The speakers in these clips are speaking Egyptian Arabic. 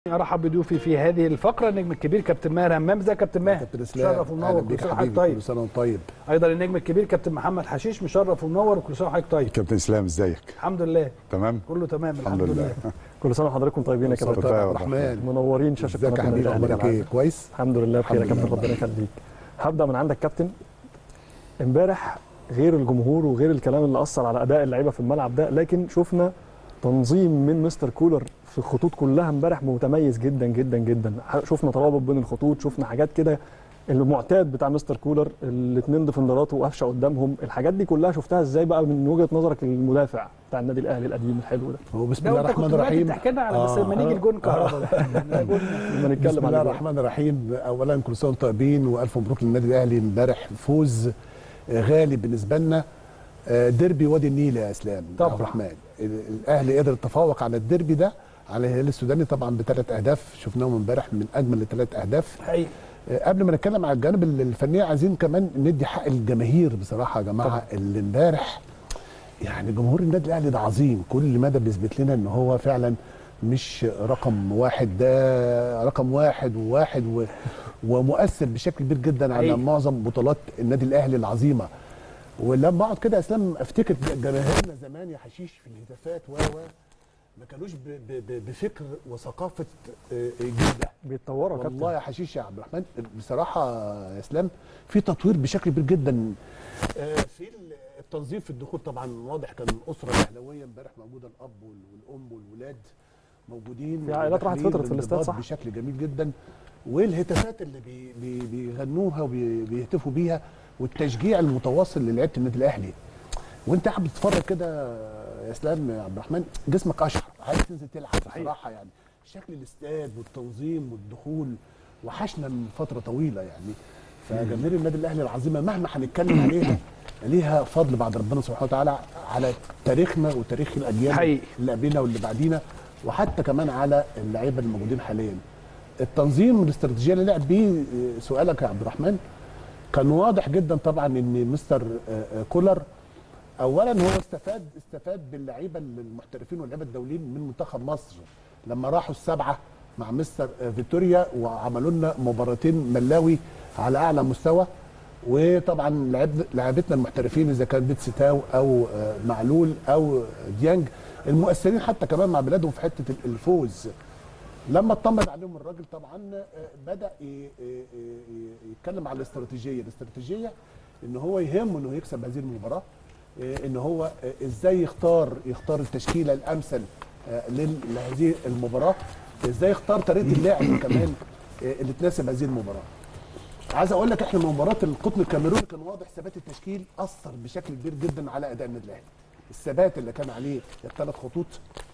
ارحب بضيوفي في هذه الفقره النجم الكبير كابتن ماهر همام ازيك يا كابتن ماهر كابتن اسلام مشرف اهلا ومنور بيك كل سنه حبيبي وحضرتك طيب كل سنه وانت طيب ايضا النجم الكبير كابتن محمد حشيش مشرف ومنور وكل سنه وحضرتك طيب كابتن اسلام ازيك الحمد لله تمام كله تمام الحمد لله كل سنه وحضراتكم طيبين يا كابتن كابتن طيب يا عبد الرحمن منورين شاشه ازيك يا قناة حبيبي النادي اخبارك الأهلي. ايه كويس الحمد لله بخير يا الحمد كابتن لله. ربنا يخليك هبدا من عندك كابتن امبارح غير الجمهور وغير الكلام اللي اثر على اداء اللعيبه في الملعب ده لكن شفنا تنظيم من مستر كولر في الخطوط كلها امبارح متميز جدا جدا جدا ح- شفنا ترابط بين الخطوط شفنا حاجات كده المعتاد بتاع مستر كولر الاثنين ديفندرات وقفشه قدامهم الحاجات دي كلها شفتها ازاي بقى من وجهه نظرك المدافع بتاع النادي الاهلي القديم الحلو ده هو بسم ده الله وانت كنت الرحمن دلوقتي الرحيم بتحكي لنا على بس آه. لما نيجي الجون كهرباء ده جون لما بسم نتكلم الله على الجول. الرحمن الرحيم اولا كل سنه وانتم طيبين والف مبروك للنادي الاهلي امبارح فوز آه، غالي بالنسبه لنا آه، ديربي وادي النيل يا اسلام طبعا. عبد الرحمن ال- الاهلي قدر يتفوق على الديربي ده على الهلال السوداني طبعا بثلاث اهداف شفناهم امبارح من اجمل الثلاث اهداف حقيقي آه، قبل ما نتكلم على الجانب الفني عايزين كمان ندي حق الجماهير بصراحه يا جماعه اللي امبارح يعني جمهور النادي الاهلي ده عظيم كل مدى بيثبت لنا ان هو فعلا مش رقم واحد ده رقم واحد وواحد و ومؤثر بشكل كبير جدا على حقيقي. معظم بطولات النادي الاهلي العظيمه ولما اقعد كده يا اسلام افتكر جماهيرنا زمان يا حشيش في الهتافات و و ما كانوش ب- ب- ب- بفكر وثقافه آه، جيده بيتطوروا يا كابتن والله يا حشيش يا عبد الرحمن بصراحه يا اسلام في تطوير بشكل كبير جدا آه، في التنظيم في الدخول طبعا واضح كان الاسره الاهلاويه امبارح موجوده الاب وال- والام والولاد موجودين في عائلات راحت وداخلين فطرت في الاستاد، بانضباط صح؟ بشكل جميل جدا والهتافات اللي بي بي بيغنوها وبيهتفوا بيها والتشجيع المتواصل للعيبه النادي الاهلي وانت قاعد بتتفرج كده يا اسلام يا عبد الرحمن جسمك اشعر عايز تنزل تلعب بصراحه يعني شكل الاستاد والتنظيم والدخول وحشنا من فتره طويله يعني فجماهير النادي الاهلي العظيمه مهما هنتكلم عليها ليها فضل بعد ربنا سبحانه وتعالى على تاريخنا وتاريخ الاجيال حقيقي. اللي قبلنا واللي بعدينا وحتى كمان على اللعيبه اللي موجودين حاليا التنظيم الاستراتيجيه اللي لعب بيه آه، سؤالك يا عبد الرحمن كان واضح جدا طبعا ان مستر آه، آه، كولر اولا هو استفاد استفاد باللعيبه المحترفين واللعيبه الدوليين من منتخب مصر لما راحوا السبعه مع مستر آه، فيتوريا وعملوا لنا مباراتين ملاوي على اعلى مستوى وطبعا لعب لعبتنا المحترفين اذا كان بيتسي تاو او آه، معلول او ديانج المؤثرين حتى كمان مع بلادهم في حته الفوز لما اطمن عليهم الراجل طبعا آه، بدا ي- ي- ي- يتكلم على الاستراتيجيه الاستراتيجيه ان هو يهمه انه يكسب هذه المباراه آه، ان هو آه، ازاي يختار يختار التشكيله الامثل آه، لل- لهذه المباراه ازاي يختار طريقه اللعب كمان آه، اللي تناسب هذه المباراه عايز اقول لك احنا مباراه القطن الكاميروني كان واضح ثبات التشكيل اثر بشكل كبير جدا على اداء النادي الاهلي الثبات اللي كان عليه الثلاث خطوط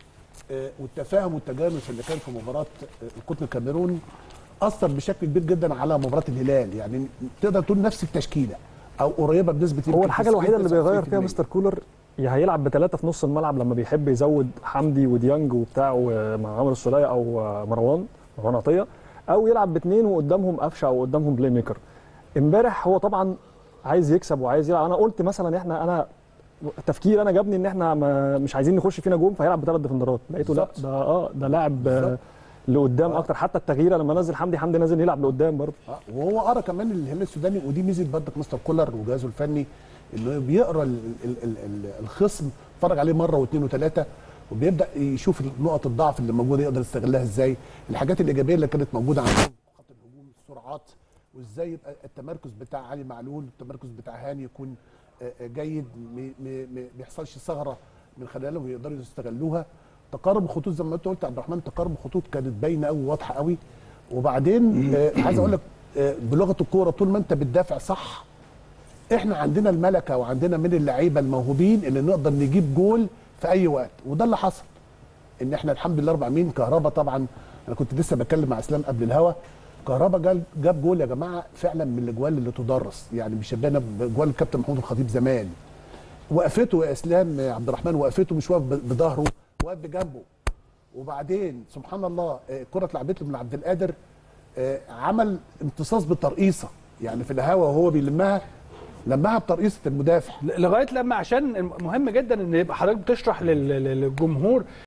آه، والتفاهم والتجانس اللي كان في مباراه آه، القطن الكاميروني اثر بشكل كبير جدا على مباراه الهلال يعني تقدر تقول نفس التشكيله او قريبه بنسبه هو يمكن الحاجه الوحيده اللي 90 بيغير فيها 99%. مستر كولر يا هيلعب بثلاثه في نص الملعب لما بيحب يزود حمدي وديانج وبتاع مع عمرو السوليه او مروان مروان عطيه او يلعب باثنين وقدامهم قفشه او قدامهم بلاي ميكر امبارح هو طبعا عايز يكسب وعايز يلعب انا قلت مثلا احنا انا تفكير انا جابني ان احنا ما مش عايزين نخش فينا جون فهيلعب بثلاث ديفندرات لقيته لا بالظبط. ده اه ده لاعب آه، بالظبط. لقدام آه. اكتر حتى التغييره لما نزل حمدي حمدي نازل يلعب لقدام برضه آه، وهو قرا كمان الهلال السوداني ودي ميزه برضك مستر كولر وجهازه الفني انه بيقرا ال- ال- ال- ال- الخصم اتفرج عليه مره واثنين وثلاثه وبيبدا يشوف نقط الضعف اللي موجوده يقدر يستغلها ازاي الحاجات الايجابيه اللي كانت موجوده عندهم خط الهجوم السرعات وازاي يبقى التمركز بتاع علي معلول التمركز بتاع هاني يكون آه، آه، جيد ما ما يحصلش ثغره من خلالهم ويقدروا يستغلوها تقارب الخطوط زي ما انت قلت يا عبد الرحمن تقارب الخطوط كانت باينه قوي واضحه قوي وبعدين آه، عايز اقول لك آه، بلغه الكوره طول ما انت بتدافع صح احنا عندنا الملكه وعندنا من اللعيبه الموهوبين اللي نقدر نجيب جول في اي وقت وده اللي حصل ان احنا الحمد لله رب العالمين كهربا طبعا انا كنت لسه بتكلم مع اسلام قبل الهوا كهربا جاب جاب جول يا جماعه فعلا من الاجوال اللي تدرس يعني بيشبهنا بجوال الكابتن محمود الخطيب زمان وقفته يا اسلام يا عبد الرحمن وقفته مش واقف بظهره واقف بجنبه وبعدين سبحان الله آه، الكره اتلعبت له من عبد القادر آه، عمل امتصاص بالترقيصه يعني في الهوا وهو بيلمها لمها بترقيصه المدافع لغايه لما عشان مهم جدا ان يبقى حضرتك بتشرح لل- لل- للجمهور